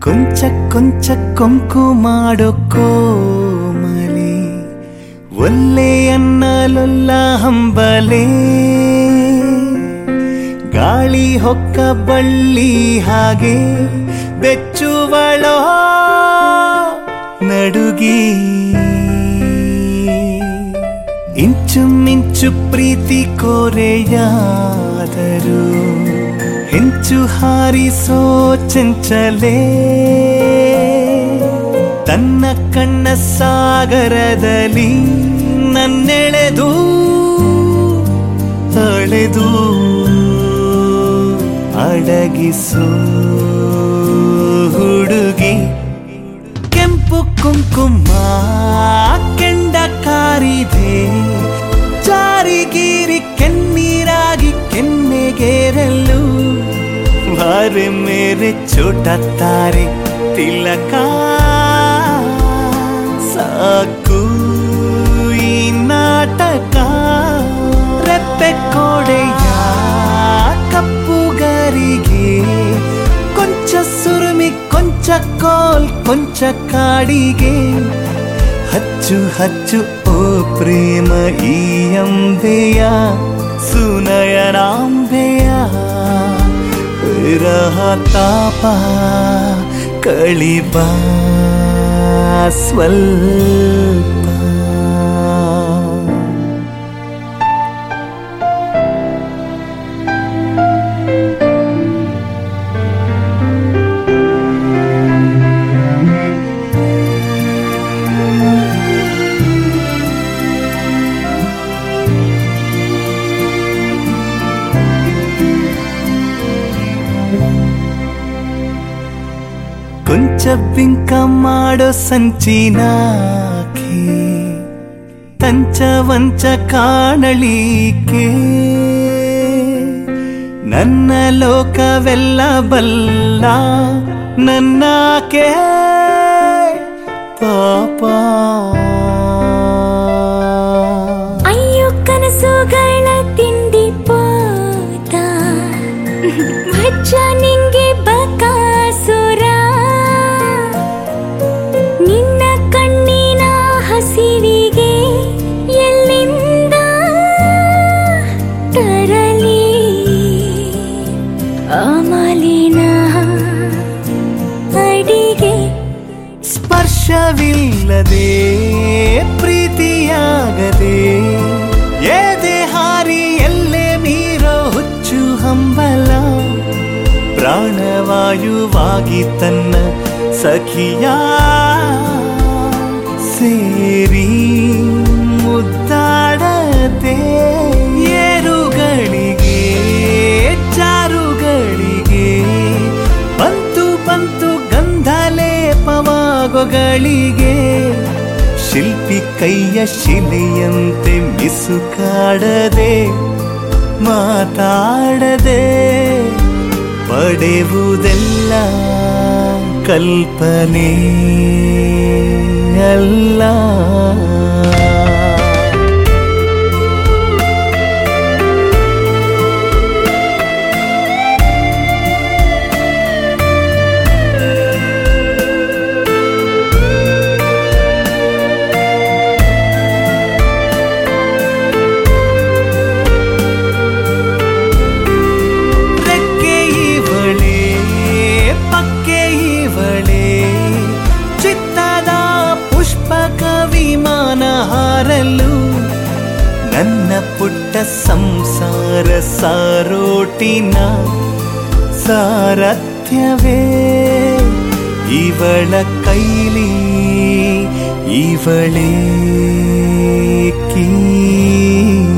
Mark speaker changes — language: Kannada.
Speaker 1: ಕೊಂಚ ಕೊಂಚ ಕೊಂಕು ಮಾಡೋ ಕೋಮಲಿ ಒಲ್ಲೆಯನ್ನಲೊಲ್ಲ ಹಂಬಲೆ ಗಾಳಿ ಹೊಕ್ಕ ಬಳ್ಳಿ ಹಾಗೆ ಬೆಚ್ಚುವಳೋ ನಡುಗಿ ಇಂಚು ಮಿಂಚು ಪ್ರೀತಿ ಕೋರೆಯಾದರು ಹೆಂಚು ಹಾರಿಸೋ ಚಂಚಲೆ ತನ್ನ ಕಣ್ಣ ಸಾಗರದಲ್ಲಿ ನನ್ನೆಳೆದು ಅಳೆದು ಅಡಗಿಸು ಹುಡುಗಿ ಕೆಂಪು ಕುಂಕುಮ ಕೆಂಡ ಕಾರಿದೆ ಜಾರಿಗೀರಿ ಕೆನ್ನೀರಾಗಿ ಕೆನ್ನೆಗೇರಲು ಬಾರೆ ಮೇರೆ ಚೋಟ ತಾರೆ ತಿಲಕ ಸಾಕು ಈ ನಾಟಕ ರೆಪ್ಪೆ ಕೋಡೆಯ ಕಪ್ಪುಗರಿಗೆ ಕೊಂಚ ಸುರುಮಿ ಕೊಂಚ ಕೋಲ್ ಕೊಂಚ ಕಾಡಿಗೆ ಹಚ್ಚು ಹಚ್ಚು ಓ ಪ್ರೇಮ ಈ ಅಂಬೆಯ ಸುನಯನಾಂಬೆಯ ವಿರಹ ತಾಪ ಕಳಿಬ ಸ್ವಲ್ಪ ಕೊಂಚ ಬಿಂಕ ಮಾಡೋ ಸಂಚಿನಾಕಿ ತಂಚ ವಂಚ ಕಾಣಲಿಕ್ಕೆ ನನ್ನ ಲೋಕವೆಲ್ಲ ಬಲ್ಲ ನನ್ನಾಕೆ ಪಾಪ
Speaker 2: ಅಯ್ಯೋ ಕನಸುಗಳ ತಿಂಡಿ ಪೋತ ಮಜ್ಜ ನಿಂಗೆ ಬಕಾಸುರ ನಿನ್ನ ಕಣ್ಣಿನ ಹಸಿವಿಗೆ ಎಲ್ಲಿಂದ ತರಲಿ ಅಮಲಿನ ಅಡಿಗೆ
Speaker 1: ಸ್ಪರ್ಶವಿಲ್ಲದೆ ಪ್ರೀತಿಯಾಗದೆ ಎದೆ ಹಾರಿ ಎಲ್ಲೆ ಮೀರೋ ಹುಚ್ಚು ಹಂಬಲ ಪ್ರಾಣವಾಯುವಾಗಿ ತನ್ನ ಸಖಿಯ ಸೇರಿ ಮುದ್ದಾಡದೆ ಏರುಗಳಿಗೆ ಚಾರುಗಳಿಗೆ ಬಂತು ಬಂತು ಗಂಧಲೇಪವಾಗೊಗಳಿಗೆ ಶಿಲ್ಪಿ ಕೈಯ ಶಿಲೆಯಂತೆ ಮಿಸುಕಾಡದೆ ಮಾತಾಡದೆ ಪಡೆಯುವುದೆಲ್ಲ ಕಲ್ಪನೆ ಅಲ್ಲ ರೆಕ್ಕೆ ಇವಳೆ ಪಕ್ಕೆ ಇವಳೆ ಚಿತ್ತದ ಪುಷ್ಪಕ ವಿಮಾನ ಹಾರಲು ನನ್ನ ಪುಟ್ಟ ಸಂಸಾರ ಸಾರೋಟಿನ ಸಾರಥ್ಯವೇ ಇವಳ ಕೈಲಿ ಇವಳೇ ಕೀ